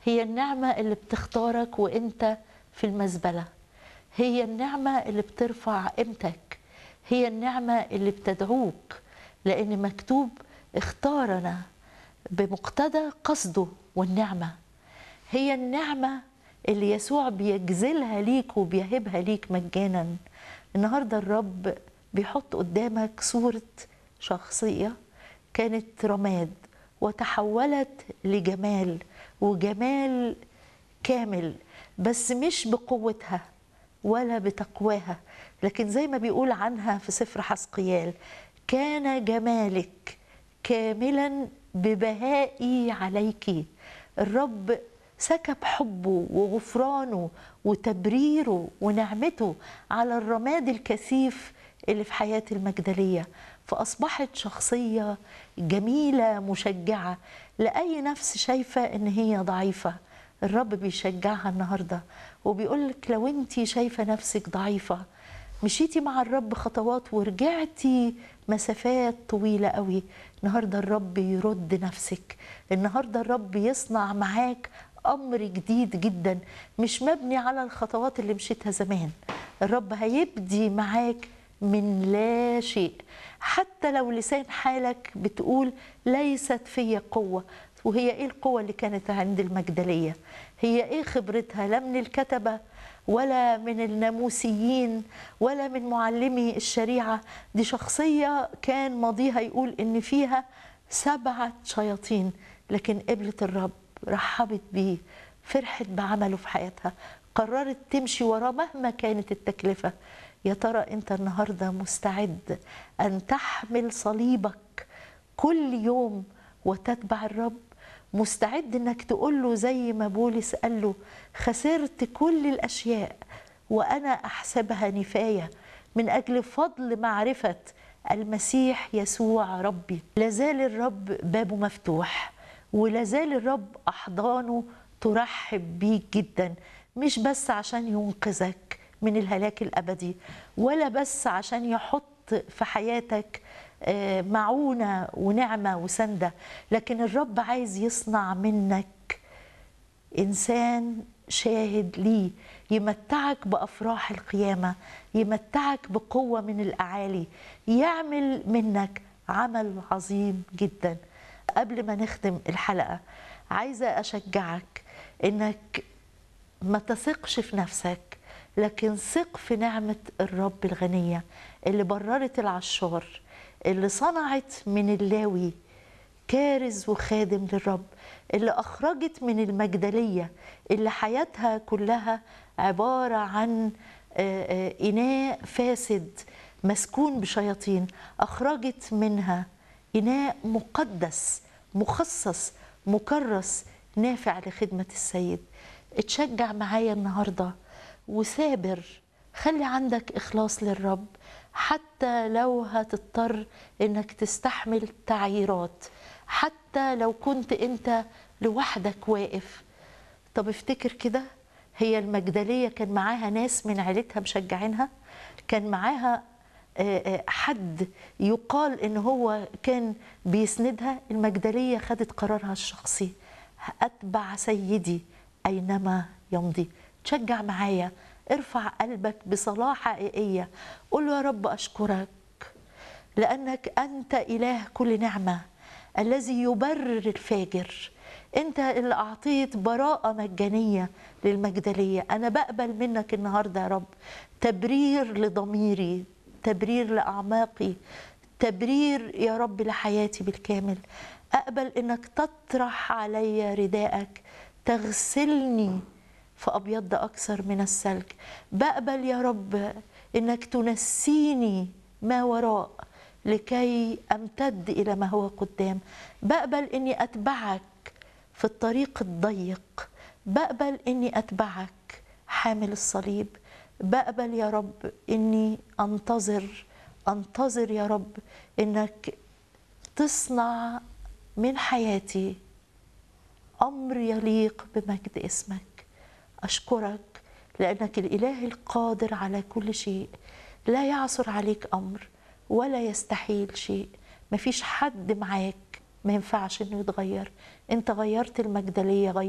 هي النعمة اللي بتختارك وانت في المزبلة هي النعمة اللي بترفع قيمتك هي النعمة اللي بتدعوك لأن مكتوب اختارنا بمقتضى قصده والنعمة هي النعمة اللي يسوع بيجزلها ليك وبيهبها ليك مجانا النهاردة الرب بيحط قدامك صورة شخصية كانت رماد وتحولت لجمال وجمال كامل بس مش بقوتها ولا بتقواها لكن زي ما بيقول عنها في سفر حسقيال كان جمالك كاملا ببهائي عليك الرب سكب حبه وغفرانه وتبريره ونعمته على الرماد الكثيف اللي في حياة المجدلية فأصبحت شخصية جميلة مشجعة لأي نفس شايفة إن هي ضعيفة الرب بيشجعها النهاردة وبيقولك لو انت شايفة نفسك ضعيفة مشيتي مع الرب خطوات ورجعتي مسافات طويلة قوي النهاردة الرب يرد نفسك النهاردة الرب يصنع معاك أمر جديد جدا مش مبني على الخطوات اللي مشيتها زمان الرب هيبدي معاك من لا شيء حتى لو لسان حالك بتقول ليست في قوة وهي ايه القوة اللي كانت عند المجدلية هي ايه خبرتها لا من الكتبة ولا من الناموسيين ولا من معلمي الشريعة دي شخصية كان ماضيها يقول ان فيها سبعة شياطين لكن قبلت الرب رحبت بيه فرحت بعمله في حياتها قررت تمشي وراه مهما كانت التكلفة يا ترى انت النهارده مستعد ان تحمل صليبك كل يوم وتتبع الرب مستعد انك تقول له زي ما بولس قال له خسرت كل الاشياء وانا احسبها نفايه من اجل فضل معرفه المسيح يسوع ربي لازال الرب بابه مفتوح ولازال الرب احضانه ترحب بيك جدا مش بس عشان ينقذك من الهلاك الابدي ولا بس عشان يحط في حياتك معونه ونعمه وسنده لكن الرب عايز يصنع منك انسان شاهد ليه يمتعك بافراح القيامه يمتعك بقوه من الاعالي يعمل منك عمل عظيم جدا قبل ما نختم الحلقه عايزه اشجعك انك ما تثقش في نفسك لكن ثق في نعمة الرب الغنية اللي بررت العشار اللي صنعت من اللاوي كارز وخادم للرب اللي أخرجت من المجدلية اللي حياتها كلها عبارة عن إناء فاسد مسكون بشياطين أخرجت منها إناء مقدس مخصص مكرس نافع لخدمة السيد اتشجع معايا النهارده وثابر خلي عندك اخلاص للرب حتى لو هتضطر انك تستحمل تعييرات حتى لو كنت انت لوحدك واقف طب افتكر كده هي المجدليه كان معاها ناس من عيلتها مشجعينها كان معاها حد يقال ان هو كان بيسندها المجدليه خدت قرارها الشخصي اتبع سيدي اينما يمضي تشجع معايا ارفع قلبك بصلاة حقيقية قول له يا رب أشكرك لأنك أنت إله كل نعمة الذي يبرر الفاجر أنت اللي أعطيت براءة مجانية للمجدلية أنا بقبل منك النهاردة يا رب تبرير لضميري تبرير لأعماقي تبرير يا رب لحياتي بالكامل أقبل أنك تطرح علي رداءك تغسلني فأبيض أكثر من الثلج بقبل يا رب إنك تنسيني ما وراء لكي أمتد إلى ما هو قدام بقبل إني أتبعك في الطريق الضيق بقبل إني أتبعك حامل الصليب بقبل يا رب إني أنتظر أنتظر يا رب إنك تصنع من حياتي أمر يليق بمجد اسمك أشكرك لأنك الإله القادر على كل شيء لا يعثر عليك أمر ولا يستحيل شيء مفيش حد معاك ما ينفعش إنه يتغير أنت غيرت المجدلية غير